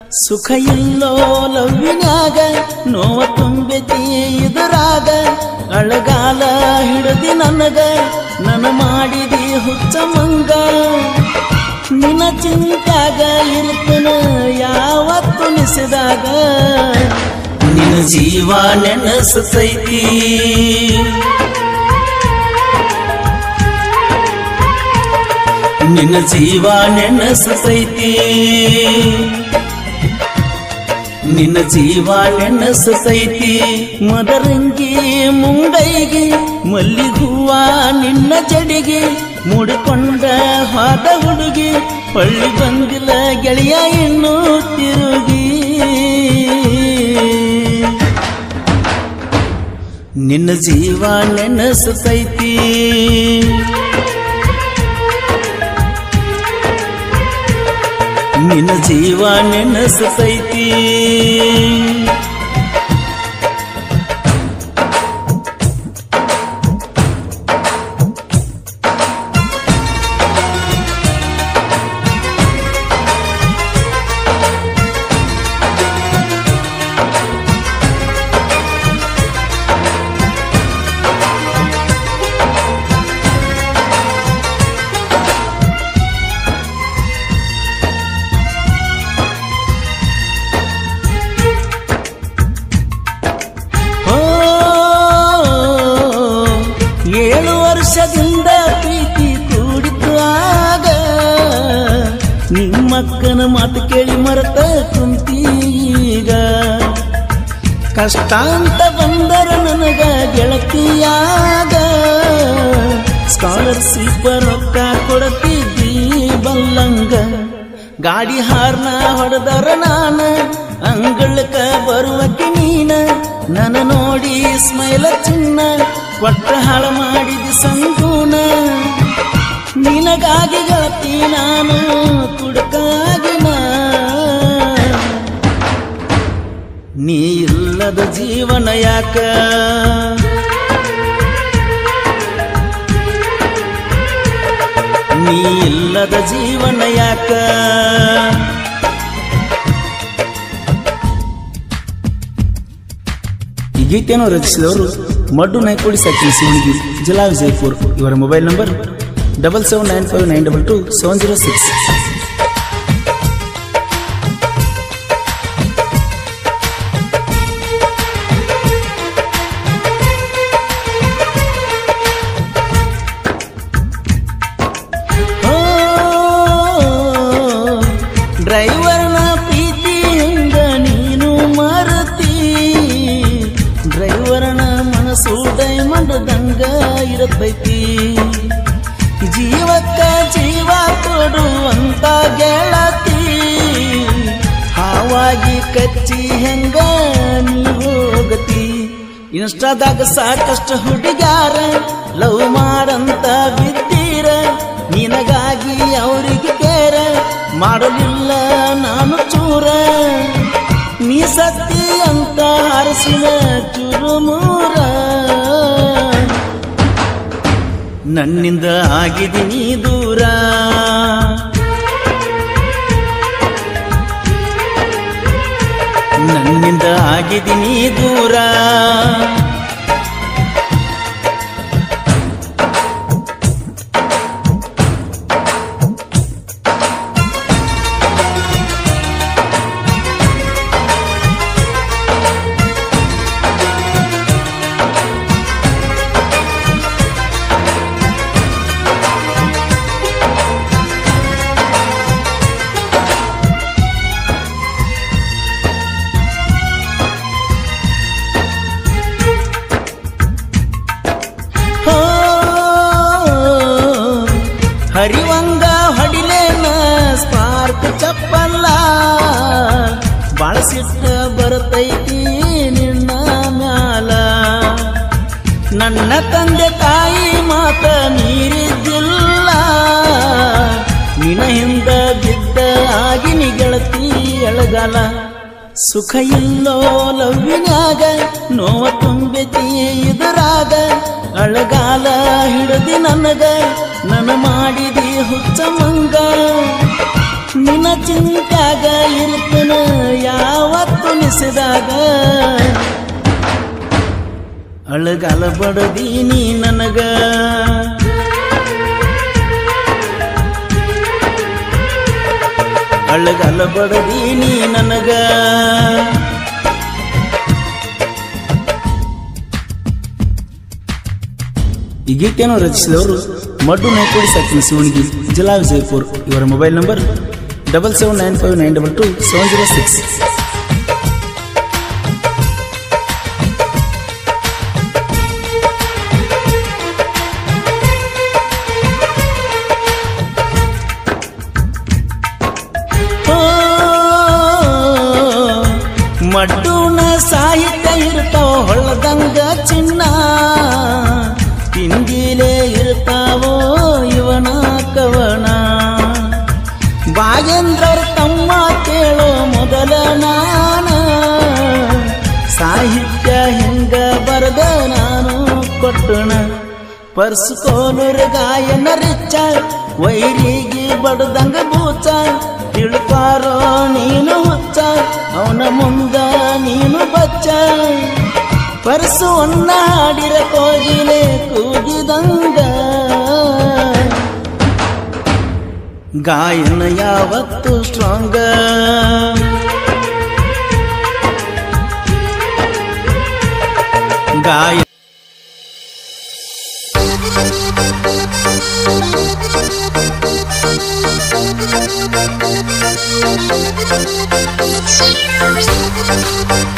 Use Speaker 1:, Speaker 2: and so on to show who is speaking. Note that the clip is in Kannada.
Speaker 1: ಸುಖ ಇಲ್ಲೋ ಲವ್ವಿನ್ಯಾಗ ನೋವ ತುಂಬೆತಿ ಇದುರಾಗ ಅಳಗಾಲ ಹಿಡದಿ ನನಗ ನನ್ನ ಮಾಡಿದಿ ಹುಚ್ಚ ಮಂಗ ನಿನ್ನ ಚಿಂತಾಗ ಇರ್ತನ ಯಾವತ್ತು ನಿಸಿದಾಗ ನಿನ್ನ ಜೀವ ನೆನಸತೈತಿ ನಿನ್ನ ಜೀವ ನೆನಸತೈತಿ ನಿನ್ನ ಜೀವ ನೆನಸತೈತಿ ಮದರಂಗಿ ಮುಂಗೈಗೆ ಮಲ್ಲಿಗೂವ ನಿನ್ನ ಜಡಿಗೆ ಮೂಡಿಕೊಂಡ ಹಾದ ಹುಡುಗಿ ಪಳ್ಳಿ ಬಂದಿಲ್ಲ ಗೆಳೆಯ ಇನ್ನು ತಿರುಗಿ ನಿನ್ನ ಜೀವ ನೆನಸತೈತಿ ನಿನ್ನ ಜೀವ ನೆನಸತೈತಿ ಓ, ಏಳು ವರ್ಷದಿಂದ ಪ್ರೀತಿ ಕೂಡಿತು ಆಗ ನಿಮ್ಮಕ್ಕನ ಮಾತು ಕೇಳಿ ಮರೆತ ಕುಂತೀಗ ಕಷ್ಟ ಅಂತ ಬಂದರ ನನಗ ಗೆಳತಿಯಾಗ ಸ್ಕಾಲರ್ಶಿಪ್ ರೊಕ್ಕ ಕೊಡತಿದ್ದಿ ಬಲ್ಲಂಗ ಗಾಡಿ ಹಾರ್ನ ಹೊಡೆದರ ನಾನ ಅಂಗಳಕ್ಕ ಬರುವಕ್ಕೆ ನೀನ ನನ್ನ ನೋಡಿ ಸ್ಮೈಲ ಚಿನ್ನ ಕೊಟ್ಟ ಹಾಳ ಮಾಡಿದ ಸಂಗೂನ ನಿನಗಾಗಿ ಗೆಳತಿ ನಾನು ಕುಡುಕಾಗಿನ ನೀ ಇಲ್ಲದ ಜೀವನ ಯಾಕ ನೀ ಇಲ್ಲದ ಜೀವನ ಯಾಕ ಈ ಗೀತೆಯನ್ನು ರಚಿಸಿದವರು ಮಡ್ಡು ನಾಯ್ಕೋಡಿ ಸಚಿನ್ ಸಿವಣಗಿ ಜಿಲ್ಲಾ ವಿಜಯಪುರ್ ಇವರ mobile number double seven nine five nine double two seven zero six ಡ್ರೈವರ್ನ ಪ್ರೀತಿ ಹಂಗ ನೀನು ಮರತಿ ಡ್ರೈವರ್ನ ಮನಸ್ಸು ಡೈಮಂಡ್ ದಂಗ ಇರತೈತಿ ಜೀವಕ್ಕ ಜೀವ ಕೊಡುವಂತ ಗೆಳತಿ ಹಾವಾಗಿ ಕಚ್ಚಿ ಹೆಂಗ ನೀ ಹೋಗತಿ ಇನ್ಸ್ಟಾದಾಗ ಸಾಕಷ್ಟು ಹುಡುಗ್ಯಾರ ಲವ್ ಮಾಡಂತ ಬಿದ್ದೀರ ನಿನಗಾಗಿ ಅವರಿಗೆ ಕೇರ ಮಾಡಲಿಲ್ಲ ನಾನು ಚೂರ ನೀ ಸತ್ತಿ ಅಂತ ಹರಸಿನ ಚುರುಮೂರ ನನ್ನಿಂದ ಆಗಿದ್ದೀನಿ ದೂರ ನನ್ನಿಂದ ಆಗಿದ್ದೀನಿ ದೂರ ಹೋ, ಹರಿವಂಗ ಹೊಡಿಲೇನ ಸ್ಪಾರ್ಕ್ ಚಪ್ಪಲ್ಲ ಬಳಸಿಟ್ಟ ಬರ್ತೈತಿ ನಿನ್ನ ಮ್ಯಾಲ ನನ್ನ ತಂದೆ ತಾಯಿ ಮಾತ ಮೀರಿದ್ದಿಲ್ಲ ನಿನ ಹಿಂದ ಬಿದ್ದ ಆಗಿನಿ ಗೆಳತಿ ಎಳಗಾಲ ಸುಖ ಇಲ್ಲೋ ಲವ್ವಿನ್ಯಾಗ ನೋವ ತುಂಬೆತಿ ಇದುರಾಗ ಅಳಗಾಲ ಹಿಡದಿ ನನಗ ನನ್ನ ಮಾಡಿದಿ ಹುಚ್ಚ ಮಂಗ ನಿನ್ನ ಚಿಂತ್ಯಾಗ ಇರ್ತನ ಉಳಿಸಿದಾಗ ಅಳಗಾಲ ಬಡದೀನಿ ನನಗ ಅಳಗಾಲ ಬಡದೀನಿ ನನಗ ಈ ಗೀತೆಯನ್ನು ರಚಿಸಿದವರು ಮಡ್ಡು ನಾಯ್ಕೋಡಿ ಸಾಕಿನ ಶಿವಣಿಗಿ ಜಿಲ್ಲಾ ವಿಜಯಪುರ್ ಇವರ mobile number double seven nine five nine double two seven zero six ಮಡ್ಡುನ ಸಾಹಿತ್ಯ ಇರ್ತಾವ ಹೊಳ್ಳದಂಗ ಚಿನ್ನ ತಿಂಡಿಲೇ ಇರ್ತಾವೋ ಇವನ ಕವನ ಬಾಗೇಂದ್ರವ್ರ ತಮ್ಮ ಕೇಳೋ ಮೊದಲ ನಾನ ಸಾಹಿತ್ಯ ಹಿಂಗ ಬರದ ನಾನು ಕೊಟ್ಟಣ ಪರ್ಸ್ಕೋನೂರ್ ಗಾಯನ ರಿಚ್ಚ ವೈರಿಗೆ ಬಡದಂಗ ಬೂಚ ತಿಳ್ಕಾರೋ ನೀನು ಹುಚ್ಚ ಅವನ ಮುಂದ ನೀನು ಬಚ್ಚ ಪರ್ಸುವನ್ನ ಹಾಡಿರ ಕೋಗಿಲೆ ಕೂಗಿದಂಗ ಗಾಯನ ಯಾವತ್ತು ಸ್ಟ್ರಾಂಗ ಗಾಯ
Speaker 2: Thank you.